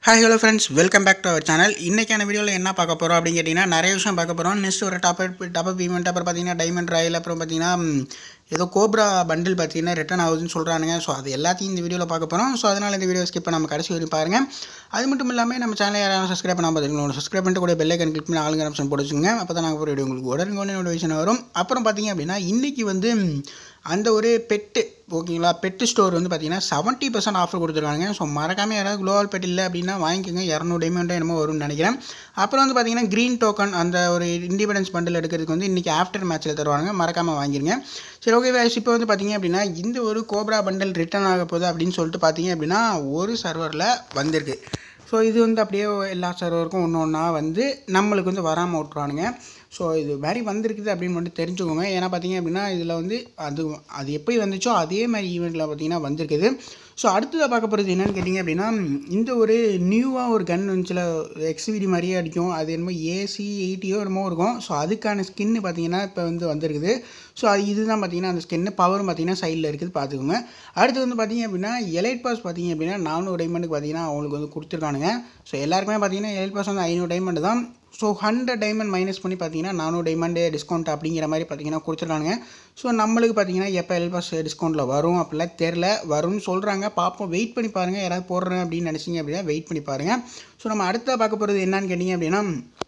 hi hello friends welcome back to our channel இன்றைக்கான வீடியோவில் என்ன பார்க்க போகிறோம் அப்படின்னு கேட்டிங்கன்னா நிறைய விஷயம் பார்க்க போகிறோம் நெக்ஸ்ட் ஒரு டாப் டாப் ஈவெண்ட் அப்புறம் பார்த்தீங்கன்னா டைமண்ட் ராயல் அப்புறம் பார்த்தீங்கன்னா ம், ஏதோ கோப்ரா பண்டில் பார்த்தீங்கன்னா ரிட்டர்ன் ஆகுதுன்னு சொல்கிறானுங்க ஸோ அது எல்லாத்தையும் இந்த வீடியோவில் பார்க்க போகிறோம் ஸோ அதனால் இந்த வீடியோ ஸ்கிப் நம்ம கடைசி வரைக்கும் பாருங்கள் அது மட்டும் இல்லாமல் நம்ம சேனலை யாராவது சப்ஸ்கிரைப் பண்ணாமல் பார்த்துக்கணும் சப்ஸ்கிரைப் பண்ணிட்டு கூட பெல்லைக்கன் கிளிக் பண்ணி ஆளுங்க ஆப்ஷன் போட்டு வச்சுங்க அப்போ தான் நாங்கள் வீடியோ உங்களுக்கு உடனே உடனே நோட்டிஃபிகேஷன் வரும் அப்புறம் பார்த்தீங்க அப்படின்னா இன்றைக்கி வந்து ம், அந்த ஒரு பெட்டு ஓகேங்களா பெட்டு ஸ்டோர் வந்து பார்த்தீங்கன்னா செவன்ட்டி பர்சன்ட் ஆஃபர் கொடுத்துருக்காங்க ஸோ மறக்காமல் யாராவது குளோபல் பெட் இல்லை அப்படின்னா வாங்கிக்கோங்க இரநூறு டைமண்டோ என்னமோ வரும்னு நினைக்கிறேன் அப்புறம் வந்து பார்த்தீங்கன்னா க்ரீன் டோக்கன் அந்த ஒரு இண்டிபெண்டன்ஸ் பண்டில் எடுக்கிறதுக்கு வந்து இன்றைக்கி ஆஃப்டர் மேட்ச்சில் தருவாங்க மறக்காமல் வாங்கிருங்க சரி ஓகே வேஸ் இப்போ வந்து பார்த்தீங்க அப்படின்னா இந்த ஒரு கோப்ரா பண்டல் ரிட்டர்ன் ஆக போகுது அப்படின்னு சொல்லிட்டு பார்த்தீங்க அப்படின்னா ஒரு சர்வரில் வந்திருக்கு ஸோ இது வந்து அப்படியே எல்லா சர்வருக்கும் ஒன்று ஒன்றா வந்து நம்மளுக்கு வந்து வராமல் விட்ருவானுங்க ஸோ இது மாதிரி வந்திருக்குது அப்படின்னு மட்டும் தெரிஞ்சுக்கோங்க ஏன்னா பார்த்தீங்க அப்படின்னா இதில் வந்து அது அது எப்படி வந்துச்சோ அதே மாதிரி ஈவெண்ட்டில் பார்த்தீங்கன்னா வந்திருக்குது ஸோ அடுத்ததாக பார்க்க போகிறது என்னன்னு கேட்டிங்க அப்படின்னா இந்த ஒரு நியூவாக ஒரு கன் வந்துச்சுல எக்ஸ்விடி மாதிரியே அடிக்கும் அது என்னமோ ஏசி எயிட்டியோ என்னமோ இருக்கும் ஸோ அதுக்கான ஸ்கின்னு பார்த்தீங்கன்னா இப்போ வந்து வந்திருக்குது ஸோ அது இதுதான் பார்த்தீங்கன்னா அந்த ஸ்கின்னு பவரும் பார்த்தீங்கன்னா சைடில் இருக்குது பார்த்துக்கோங்க அடுத்து வந்து பார்த்தீங்க அப்படின்னா எலைட் பாஸ் பார்த்தீங்க அப்படின்னா நானூறு டைமண்டுக்கு பார்த்தீங்கன்னா அவங்களுக்கு வந்து கொடுத்துருக்கானுங்க ஸோ எல்லாருக்குமே பார்த்தீங்கன்னா எலைட் பாஸ் வந்து ஐநூறு டைமண்ட் தான் ஸோ ஹண்ட்ரட் டைமண்ட் மைனஸ் பண்ணி பார்த்தீங்கன்னா நானூறு டைமண்டு டிஸ்கவுண்ட் அப்படிங்கிற மாதிரி பார்த்தீங்கன்னா கொடுத்துருக்கானுங்க ஸோ நம்மளுக்கு பார்த்தீங்கன்னா எப்போ எல்பாஸ் டிஸ்கவுண்ட்டில் வரும் அப்படிலாம் தெரில வரும்னு சொல்கிறாங்க பார்ப்போம் வெயிட் பண்ணி பாருங்கள் யாராவது போடுறேன் அப்படின்னு நினச்சிங்க அப்படின்னா வெயிட் பண்ணி பாருங்கள் ஸோ நம்ம அடுத்த பார்க்க போகிறது என்னன்னு கேட்டிங்க அப்படின்னா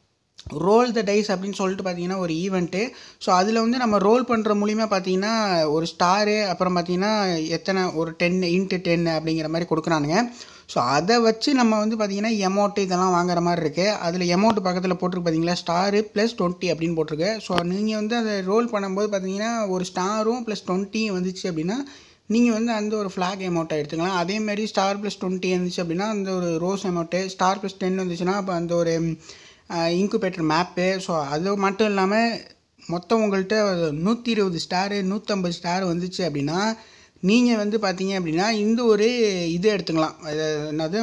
ரோல் த டைஸ் அப்படின்னு சொல்லிட்டு பார்த்தீங்கன்னா ஒரு ஈவெண்ட்டு ஸோ அதில் வந்து நம்ம ரோல் பண்ணுற மூலிமா பார்த்தீங்கன்னா ஒரு ஸ்டாரு அப்புறம் பார்த்தீங்கன்னா எத்தனை ஒரு டென் இன்ட்டு டென் அப்படிங்கிற மாதிரி கொடுக்குறானுங்க ஸோ அதை வச்சு நம்ம வந்து பார்த்தீங்கன்னா எமௌண்ட் இதெல்லாம் வாங்குற மாதிரி இருக்குது அதில் எமௌண்ட் பக்கத்தில் போட்டிருக்கு பார்த்தீங்களா ஸ்டாரு ப்ளஸ் டுவெண்ட்டி அப்படின்னு போட்டிருக்கு ஸோ நீங்கள் வந்து அதை ரோல் பண்ணும்போது பார்த்தீங்கன்னா ஒரு ஸ்டாரும் ப்ளஸ் டுவெண்ட்டியும் வந்துச்சு அப்படின்னா நீங்கள் வந்து அந்த ஒரு ஃப்ளாக் அமௌண்ட்டை எடுத்துக்கலாம் அதேமாரி ஸ்டார் ப்ளஸ் டுவெண்ட்டி இருந்துச்சு அப்படின்னா அந்த ஒரு rose amount star plus ten வந்துச்சுன்னா அப்போ அந்த ஒரு இன்குபேட்டர் மேப்பு ஸோ அது மட்டும் இல்லாமல் மொத்தம் உங்கள்கிட்ட நூற்றி இருபது ஸ்டாரு நூற்றம்பது ஸ்டார் வந்துச்சு அப்படின்னா நீங்கள் வந்து பார்த்தீங்க அப்படின்னா இந்த ஒரு இது எடுத்துக்கலாம் அது என்னது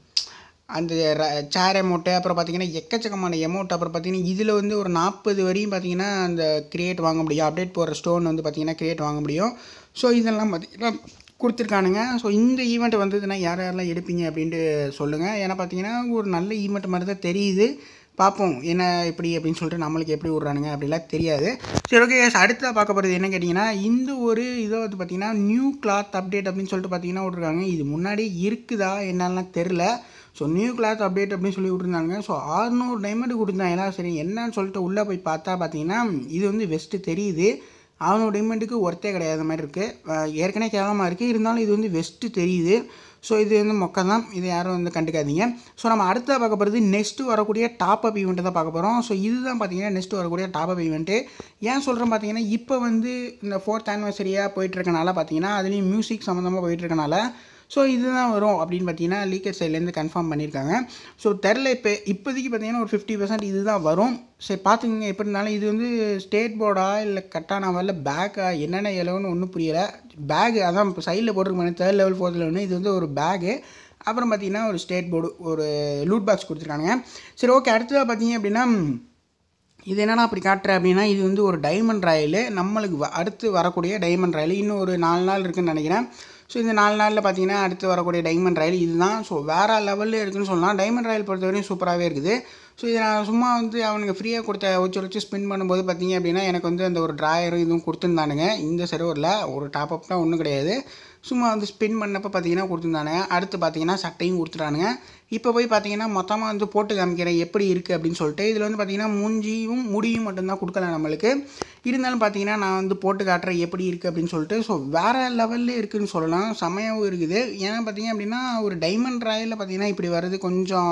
அந்த சேர் அமௌண்ட்டு அப்புறம் பார்த்தீங்கன்னா எக்கச்சக்கமான அமௌண்ட் அப்புறம் பார்த்தீங்கன்னா இதில் வந்து ஒரு நாற்பது வரையும் பார்த்தீங்கன்னா அந்த கிரியேட் வாங்க முடியும் அப்டேட் போடுற ஸ்டோன் வந்து பார்த்தீங்கன்னா கிரியேட் வாங்க முடியும் ஸோ இதெல்லாம் பார்த்தீங்கன்னா கொடுத்துருக்கானுங்க ஸோ இந்த ஈவெண்ட் வந்ததுன்னா யார் யாரெல்லாம் எடுப்பீங்க அப்படின்ட்டு சொல்லுங்கள் ஏன்னா பார்த்தீங்கன்னா ஒரு நல்ல ஈவெண்ட் மாதிரி தான் தெரியுது பார்ப்போம் என்ன எப்படி அப்படின்னு சொல்லிட்டு நம்மளுக்கு எப்படி விட்றானுங்க அப்படிலாம் தெரியாது சரி ஓகே அடுத்ததாக பார்க்க போகிறது என்ன கேட்டிங்கன்னா இந்த ஒரு இதை வந்து பார்த்தீங்கன்னா நியூ கிளாத் அப்டேட் அப்படின்னு சொல்லிட்டு பார்த்தீங்கன்னா விட்ருக்காங்க இது முன்னாடி இருக்குதா என்னெல்லாம் தெரில ஸோ நியூ கிளாத் அப்டேட் அப்படின்னு சொல்லி விட்ருந்தாங்க ஸோ ஆறுநூறு டைமண்ட் கொடுத்தாங்க சரி என்னன்னு சொல்லிட்டு உள்ளே போய் பார்த்தா பார்த்தீங்கன்னா இது வந்து வெஸ்ட்டு தெரியுது அவனோட டைமண்டுக்கு ஒர்த்தே கிடையாத மாதிரி இருக்குது ஏற்கனவே கேவலமாக இருக்குது இருந்தாலும் இது வந்து வெஸ்ட்டு தெரியுது ஸோ இது வந்து மொக்க தான் இதை யாரும் வந்து கண்டுக்காதீங்க ஸோ நம்ம அடுத்த பார்க்க போகிறது நெக்ஸ்ட்டு வரக்கூடிய டாப் அப் ஈவெண்ட்டை தான் பார்க்க போகிறோம் ஸோ இதுதான் பார்த்தீங்கன்னா நெக்ஸ்ட்டு வரக்கூடிய டாப் அப் ஈவெண்ட்டு ஏன் சொல்கிறேன் பார்த்தீங்கன்னா இப்போ வந்து இந்த ஃபோர்த் ஆனிவர்சரியாக போயிட்டுருக்கனால பார்த்தீங்கன்னா அதுலேயும் மியூசிக் சம்மந்தமாக போயிட்டுருக்கனால ஸோ இதுதான் வரும் அப்படின்னு பார்த்தீங்கன்னா லீக்கர் சைட்லேருந்து கன்ஃபார்ம் பண்ணியிருக்காங்க ஸோ தெரில இப்போ இப்போதைக்கு பார்த்தீங்கன்னா ஒரு ஃபிஃப்டி பர்சன்ட் இதுதான் வரும் சரி பார்த்துக்கங்க எப்படி இருந்தாலும் இது வந்து ஸ்டேட் போர்டா இல்லை கட்டானாவா இல்லை பேக்கா என்னென்ன எலவுன்னு ஒன்றும் புரியலை பேகு அதான் இப்போ சைடில் போட்டிருக்கேன் தேர்ட் லெவல் ஃபோர்த் லெவல்னு இது வந்து ஒரு பேகு அப்புறம் பார்த்தீங்கன்னா ஒரு ஸ்டேட் போர்டு ஒரு லூட் பாக்ஸ் கொடுத்துருக்கானுங்க சரி ஓகே அடுத்ததாக பார்த்தீங்க அப்படின்னா இது என்னென்னா அப்படி காட்டுறேன் அப்படின்னா இது வந்து ஒரு டைமண்ட் ராயலு நம்மளுக்கு வ- அடுத்து வரக்கூடிய டைமண்ட் ராயல் இன்னும் ஒரு நாலு நாள் இருக்குன்னு நினைக்கிறேன் ஸோ இந்த நாலு நாளில் பார்த்தீங்கன்னா அடுத்து வரக்கூடிய டைமண்ட் ராயல் இதுதான் ஸோ வேறு லெவலில் இருக்குன்னு சொல்லலாம் டைமண்ட் ராயல் பொறுத்தவரையும் சூப்பராகவே இருக்குது ஸோ இதை நான் சும்மா வந்து அவனுக்கு ஃப்ரீயாக கொடுத்த வச்சு வச்சு ஸ்பின் பண்ணும்போது பார்த்தீங்க அப்படின்னா எனக்கு வந்து அந்த ஒரு ட்ராயரும் இதுவும் கொடுத்துருந்தானுங்க இந்த சர்வரில் ஒரு டாப் அப்லாம் ஒன்றும் கிடையாது சும்மா வந்து ஸ்பின் பண்ணப்போ பார்த்தீங்கன்னா கொடுத்துருந்தானுங்க அடுத்து பார்த்தீங்கன்னா சட்டையும் கொடுத்துட்டானுங்க இப்போ போய் பார்த்தீங்கன்னா மொத்தமாக வந்து போட்டு காமிக்கிறேன் எப்படி இருக்குது அப்படின்னு சொல்லிட்டு இதில் வந்து பார்த்தீங்கன்னா மூஞ்சியும் முடியும் மட்டும்தான் கொடுக்கல நம்மளுக்கு இருந்தாலும் பார்த்தீங்கன்னா நான் வந்து போட்டு காட்டுறேன் எப்படி இருக்குது அப்படின்னு சொல்லிட்டு ஸோ வேறு லெவலில் இருக்குதுன்னு சொல்லலாம் செமையாகவும் இருக்குது ஏன்னா பார்த்தீங்க அப்படின்னா ஒரு டைமண்ட் ராயில் பார்த்தீங்கன்னா இப்படி வர்றது கொஞ்சம்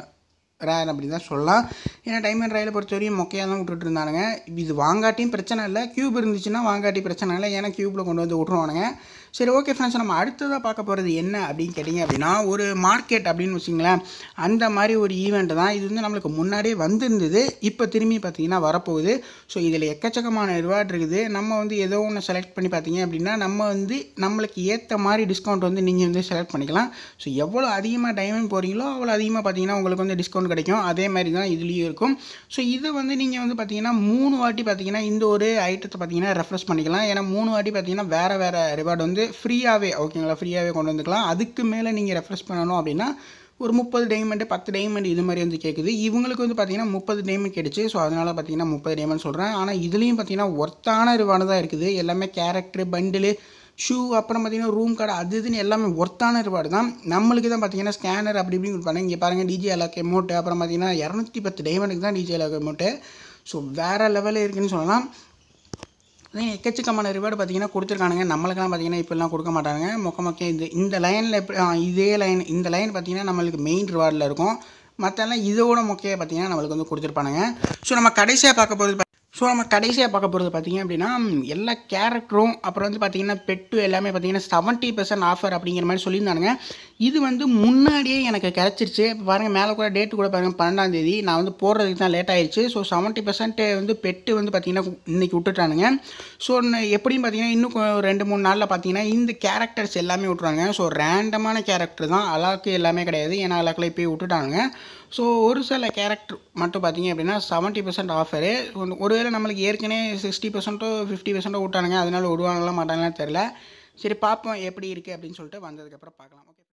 ரேர் அப்படி தான் சொல்லலாம் ஏன்னா டைமண்ட் ராயில் பொறுத்த வரையும் மொக்கையாக தான் விட்டுட்டு இருந்தானுங்க இது வாங்காட்டியும் பிரச்சனை இல்லை க்யூப் இருந்துச்சுன்னா வாங்காட்டி பிரச்சனை இல்லை ஏன்னா க்யூப்பில் கொண்டு வந்து விட்ருவானுங்க சரி ஓகே ஃப்ரெண்ட்ஸ் நம்ம அடுத்ததாக பார்க்க போகிறது என்ன அப்படின்னு கேட்டிங்க அப்படின்னா ஒரு மார்க்கெட் அப்படின்னு வச்சிங்களேன் அந்த மாதிரி ஒரு ஈவெண்ட் தான் இது வந்து நம்மளுக்கு முன்னாடியே வந்திருந்தது இப்போ திரும்பி பார்த்தீங்கன்னா வரப்போகுது ஸோ இதில் எக்கச்சக்கமான ரிவார்ட் இருக்குது நம்ம வந்து ஏதோ ஒன்று செலக்ட் பண்ணி பார்த்தீங்க அப்படின்னா நம்ம வந்து நம்மளுக்கு ஏற்ற மாதிரி டிஸ்கவுண்ட் வந்து நீங்கள் வந்து செலக்ட் பண்ணிக்கலாம் ஸோ எவ்வளோ அதிகமாக டைமண்ட் போகிறீங்களோ அவ்வளோ அதிகமாக பார்த்தீங்கன்னா உங்களுக்கு வந்து டிஸ்கவுண்ட் கிடைக்கும் அதே மாதிரி தான் இதுலேயும் இருக்கும் ஸோ இதை வந்து நீங்கள் வந்து பார்த்தீங்கன்னா மூணு வாட்டி பார்த்தீங்கன்னா இந்த ஒரு ஐட்டத்தை பார்த்தீங்கன்னா ரெஃப்ரெஷ் பண்ணிக்கலாம் ஏன்னா மூணு வாட்டி பார்த்தீங்கன்னா வேறு வேறு ரிவார்டு வந்து ஃப்ரீயாகவே ஓகேங்களா ஃப்ரீயாகவே கொண்டு வந்துக்கலாம் அதுக்கு மேலே நீங்கள் ரெஃப்ரெஷ் பண்ணணும் அப்படின்னா ஒரு முப்பது டைமண்டு பத்து டைமண்ட் இது மாதிரி வந்து கேட்குது இவங்களுக்கு வந்து பார்த்தீங்கன்னா முப்பது டைமண்ட் கிடைச்சு ஸோ அதனால் பார்த்தீங்கன்னா முப்பது டைமண்ட் சொல்கிறேன் ஆனால் இதுலேயும் பார்த்தீங்கன்னா ஒர்த்தான ரிவார்டு தான் இருக்குது எல்லாமே கேரக்டர் பண்டிலு ஷூ அப்புறம் பார்த்தீங்கன்னா ரூம் கார்டு அது இதுன்னு எல்லாமே ஒர்த்தான ரிவார்டு தான் நம்மளுக்கு தான் பார்த்தீங்கன்னா ஸ்கேனர் அப்படி இப்படின்னு கொடுப்பாங்க இங்கே பாருங்கள் டிஜே அலாக் எமௌண்ட்டு அப்புறம் பார்த்தீங்கன்னா இரநூத்தி பத்து டைமண்டுக்கு தான் டிஜே அலாக் எமௌண்ட்டு ஸோ வேறு லெவலில் இருக்குன்னு சொல்லலாம் அதே எக்கச்சக்கமான ரிவார்டு பார்த்தீங்கன்னா கொடுத்துருக்கானுங்க நம்மளுக்கெல்லாம் பார்த்தீங்கன்னா இப்படிலாம் கொடுக்க மாட்டாங்க மொக்க மொக்க இந்த இந்த லைனில் எப்படி ஆ, இதே லைன் இந்த லைன் பார்த்தீங்கன்னா நம்மளுக்கு மெயின் ரிவார்டில் இருக்கும் மற்றெல்லாம் இதோட மொக்கையை பார்த்தீங்கன்னா நம்மளுக்கு வந்து கொடுத்துருப்பானுங்க ஸோ நம்ம கடைசியாக பார்க்க போகிறது ஸோ நம்ம கடைசியாக பார்க்க போகிறது பார்த்தீங்க அப்படின்னா ம், எல்லா கேரக்டரும் அப்புறம் வந்து பார்த்தீங்கன்னா பெட்டு எல்லாமே பார்த்தீங்கன்னா செவன்ட்டி பர்சன்ட் ஆஃபர் அப்படிங்கிற மாதிரி சொல்லியிருந்தானுங்க இது வந்து முன்னாடியே எனக்கு கிடச்சிருச்சு இப்போ பாருங்கள் மேலே கூட டேட்டு கூட பாருங்கள் பன்னெண்டாம் தேதி நான் வந்து போடுறதுக்கு தான் லேட் ஆயிடுச்சு ஸோ செவன்ட்டி பர்சன்ட் வந்து பெட்டு வந்து பார்த்தீங்கன்னா இன்னைக்கு விட்டுட்டானுங்க ஸோ எப்படியும் பார்த்தீங்கன்னா இன்னும் கொ- ஒரு ரெண்டு மூணு நாளில் பார்த்தீங்கன்னா இந்த கேரக்டர்ஸ் எல்லாமே விட்ருவாங்க ஸோ ரேண்டமான கேரக்டர் தான் அலாக்கு எல்லாமே கிடையாது ஏன்னா அலாக்கில் போய் விட்டுட்டானுங்க ஸோ ஒரு சில கேரக்டர் மட்டும் பார்த்தீங்க அப்படின்னா செவன்ட்டி பர்சன்ட் ஆஃபரு ஒருவேளை நம்மளுக்கு ஏற்கனவே சிக்ஸ்டி பர்சன்ட்டோ ஃபிஃப்டி பர்சன்ட்டோ விட்டானுங்க அதனால விடுவாங்களா மாட்டாங்களா தெரில சரி பார்ப்போம் எப்படி இருக்குது அப்படின்னு சொல்லிட்டு வந்ததுக்கப்புறம் பார்க்கலாம் ஓகே